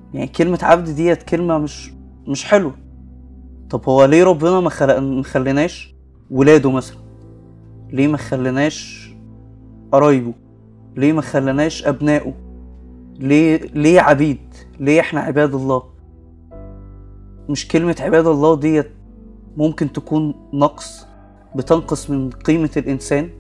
يعني كلمة عبد ديت كلمة مش مش حلوة طب هو ليه ربنا ما خلق ما خليناش ولاده مثلا ليه ما خليناش قرايبه ليه ما خليناش ابنائه ليه ليه عبيد ليه احنا عباد الله مش كلمة عباد الله ديت ممكن تكون نقص بتنقص من قيمة الإنسان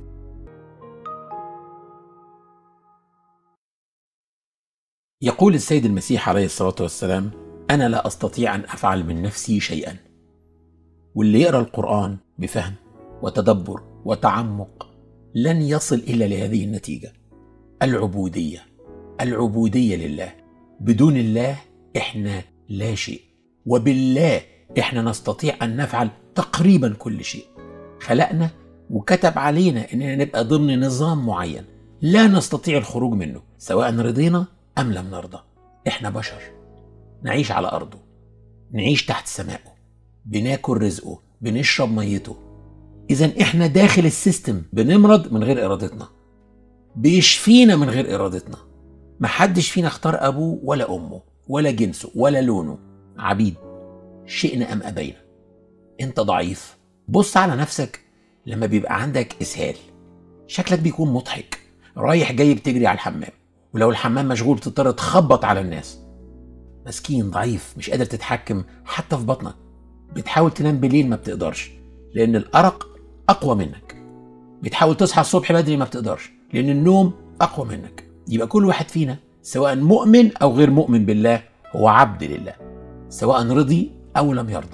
يقول السيد المسيح عليه الصلاة والسلام أنا لا أستطيع أن أفعل من نفسي شيئا واللي يقرأ القرآن بفهم وتدبر وتعمق لن يصل إلا لهذه النتيجة العبودية العبودية لله بدون الله إحنا لا شيء وبالله إحنا نستطيع أن نفعل تقريبا كل شيء خلقنا وكتب علينا إننا نبقى ضمن نظام معين لا نستطيع الخروج منه سواء رضينا أم لم نرضى إحنا بشر نعيش على أرضه نعيش تحت سمائه بناكل رزقه بنشرب ميته إذا إحنا داخل السيستم بنمرض من غير إرادتنا بيشفينا من غير إرادتنا محدش فينا اختار أبوه ولا أمه ولا جنسه ولا لونه عبيد شئنا أم أبينا أنت ضعيف بص على نفسك لما بيبقى عندك إسهال شكلك بيكون مضحك رايح جاي بتجري على الحمام ولو الحمام مشغول بتضطر تخبط على الناس مسكين ضعيف مش قادر تتحكم حتى في بطنك بتحاول تنام بالليل ما بتقدرش لأن الأرق أقوى منك بتحاول تصحى الصبح بدري ما بتقدرش لأن النوم أقوى منك يبقى كل واحد فينا سواء مؤمن أو غير مؤمن بالله هو عبد لله سواء رضي أو لم يرضى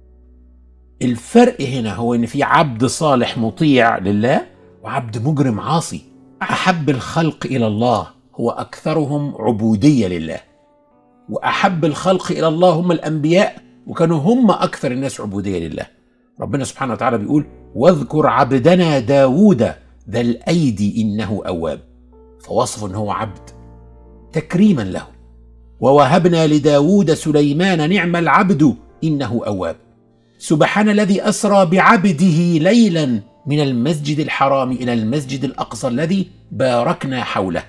الفرق هنا هو إن في عبد صالح مطيع لله وعبد مجرم عاصي أحب الخلق إلى الله هو أكثرهم عبودية لله وأحب الخلق إلى الله هم الأنبياء وكانوا هم أكثر الناس عبودية لله ربنا سبحانه وتعالى بيقول واذكر عبدنا داود ذا الأيدي إنه أواب فوصف أنه عبد تكريما له ووهبنا لداود سليمان نعم العبد إنه أواب سبحان الذي أسرى بعبده ليلا من المسجد الحرام إلى المسجد الأقصى الذي باركنا حوله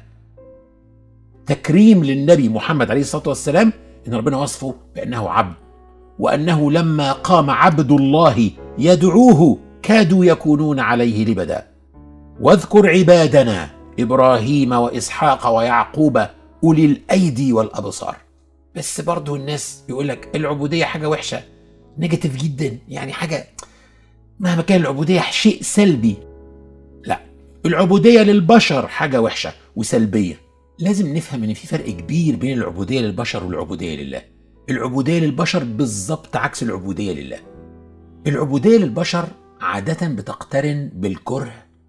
تكريم للنبي محمد عليه الصلاة والسلام إن ربنا وصفه بأنه عبد وأنه لما قام عبد الله يدعوه كادوا يكونون عليه لبدا واذكر عبادنا إبراهيم وإسحاق ويعقوب أولي الأيدي والأبصار بس برضو الناس يقول لك العبودية حاجة وحشة نيجاتيف جدا يعني حاجة مهما كان العبودية شيء سلبي لا العبودية للبشر حاجة وحشة وسلبية لازم نفهم ان في فرق كبير بين العبودية للبشر والعبودية لله العبودية للبشر بالظبط عكس العبودية لله العبودية للبشر عادة بتقترن بالكره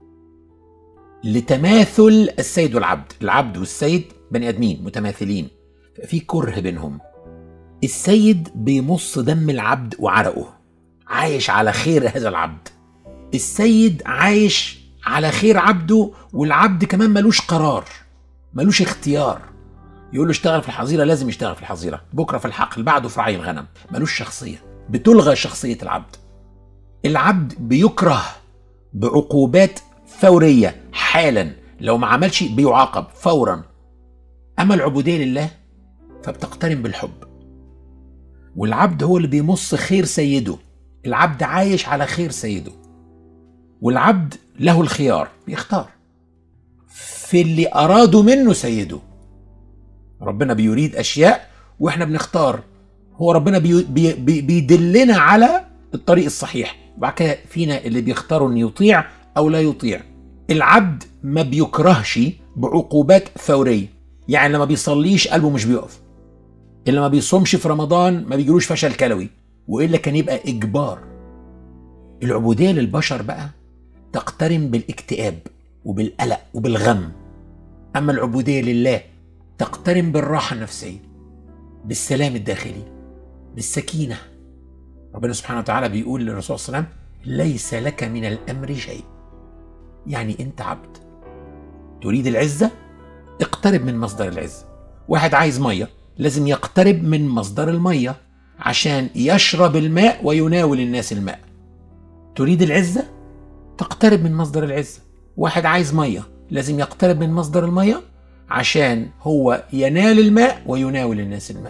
لتماثل السيد والعبد العبد والسيد بني ادمين متماثلين في كره بينهم السيد بيمص دم العبد وعرقه عايش على خير هذا العبد السيد عايش على خير عبده والعبد كمان ملوش قرار ملوش اختيار يقول له اشتغل في الحظيره لازم يشتغل في الحظيره بكره في الحقل بعده في رعي الغنم ملوش شخصيه بتلغى شخصيه العبد العبد بيكره بعقوبات فوريه حالا لو ما عملش بيعاقب فورا اما العبوديه لله فبتقترن بالحب والعبد هو اللي بيمص خير سيده العبد عايش على خير سيده والعبد له الخيار بيختار في اللي أراده منه سيده ربنا بيريد أشياء وإحنا بنختار هو ربنا بي بي بي بيدلنا على الطريق الصحيح وبعد كده فينا اللي بيختاروا إن يطيع أو لا يطيع العبد ما بيكرهش بعقوبات فورية يعني لما بيصليش قلبه مش بيقف اللي ما بيصومش في رمضان ما بيجيلوش فشل كلوي وإلا كان يبقى إجبار العبودية للبشر بقى تقترن بالاكتئاب وبالقلق وبالغم أما العبودية لله تقترن بالراحة النفسية بالسلام الداخلي بالسكينة ربنا سبحانه وتعالى بيقول للرسول صلى الله عليه وسلم ليس لك من الأمر شيء يعني أنت عبد تريد العزة اقترب من مصدر العزة واحد عايز مية لازم يقترب من مصدر المية عشان يشرب الماء ويناول الناس الماء تريد العزة تقترب من مصدر العزة واحد عايز مية لازم يقترب من مصدر المية عشان هو ينال الماء ويناول الناس الماء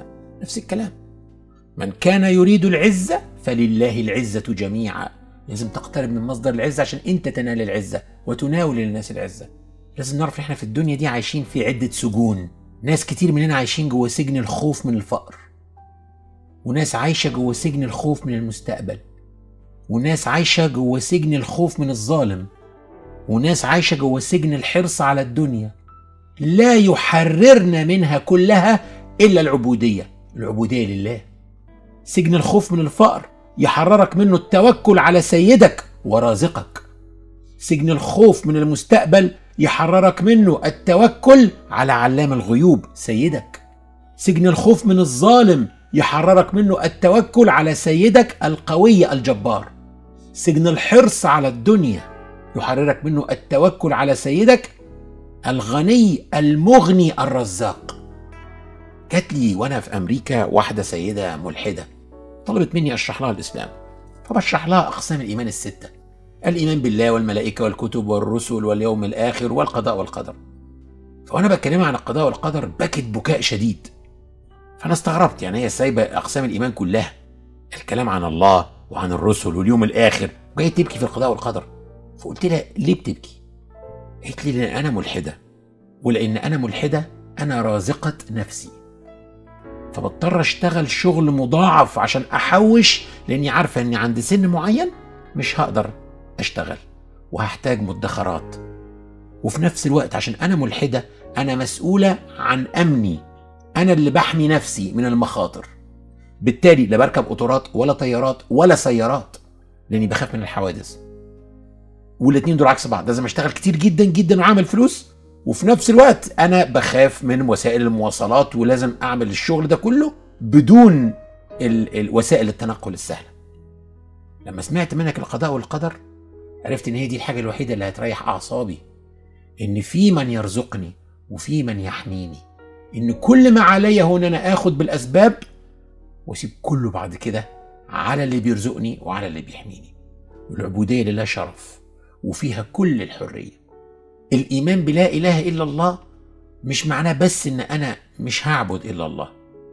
نفس الكلام من كان يريد العزة فلله العزة جميعا لازم تقترب من مصدر العزة عشان انت تنال العزة وتناول للناس العزة لازم نعرف ان احنا في الدنيا دي عايشين في عدة سجون ناس كتير مننا عايشين جوه سجن الخوف من الفقر وناس عايشة جوه سجن الخوف من المستقبل وناس عايشة جوه سجن الخوف من الظالم وناس عايشة جوه سجن الحرص على الدنيا لا يحررنا منها كلها إلا العبودية العبودية لله سجن الخوف من الفقر يحررك منه التوكل على سيدك ورازقك سجن الخوف من المستقبل يحررك منه التوكل على علام الغيوب سيدك سجن الخوف من الظالم يحررك منه التوكل على سيدك القوي الجبار سجن الحرص على الدنيا يحررك منه التوكل على سيدك الغني المغني الرزاق جات لي وانا في امريكا واحده سيده ملحده طلبت مني اشرح لها الاسلام فبشرح لها اقسام الايمان السته الايمان بالله والملائكه والكتب والرسل واليوم الاخر والقضاء والقدر فوانا بكلمها عن القضاء والقدر بكت بكاء شديد فانا استغربت يعني هي سايبه اقسام الايمان كلها الكلام عن الله وعن الرسل واليوم الاخر وجايه تبكي في القضاء والقدر فقلت لها ليه بتبكي قالت لي لان انا ملحده ولان انا ملحده انا رازقه نفسي فبضطر اشتغل شغل مضاعف عشان احوش لاني عارفه اني عند سن معين مش هقدر اشتغل وهحتاج مدخرات وفي نفس الوقت عشان انا ملحده انا مسؤوله عن امني انا اللي بحمي نفسي من المخاطر بالتالي لا بركب قطارات ولا طيارات ولا سيارات لاني بخاف من الحوادث والاتنين دول عكس بعض لازم اشتغل كتير جدا جدا واعمل فلوس وفي نفس الوقت انا بخاف من وسائل المواصلات ولازم اعمل الشغل ده كله بدون ال- ال- وسائل التنقل السهله لما سمعت منك القضاء والقدر عرفت ان هي دي الحاجه الوحيده اللي هتريح اعصابي ان في من يرزقني وفي من يحميني ان كل ما عليا هو ان انا اخد بالاسباب واسيب كله بعد كده على اللي بيرزقني وعلى اللي بيحميني العبوديه لله شرف وفيها كل الحريه الايمان بلا اله الا الله مش معناه بس ان انا مش هعبد الا الله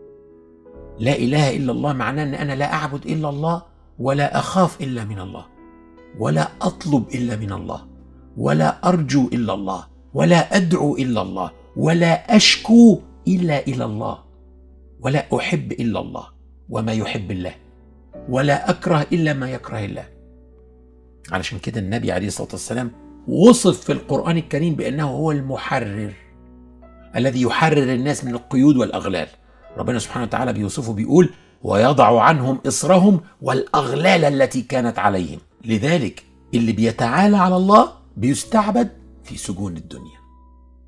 لا اله الا الله معناه ان انا لا اعبد الا الله ولا اخاف الا من الله ولا اطلب الا من الله ولا ارجو الا الله ولا ادعو الا الله ولا اشكو الا الى الله ولا احب الا الله وما يحب الله ولا اكره الا ما يكره الله علشان كده النبي عليه الصلاه والسلام وصف في القران الكريم بانه هو المحرر الذي يحرر الناس من القيود والاغلال ربنا سبحانه وتعالى بيوصفه بيقول ويضع عنهم اصرهم والاغلال التي كانت عليهم لذلك اللي بيتعالى على الله بيستعبد في سجون الدنيا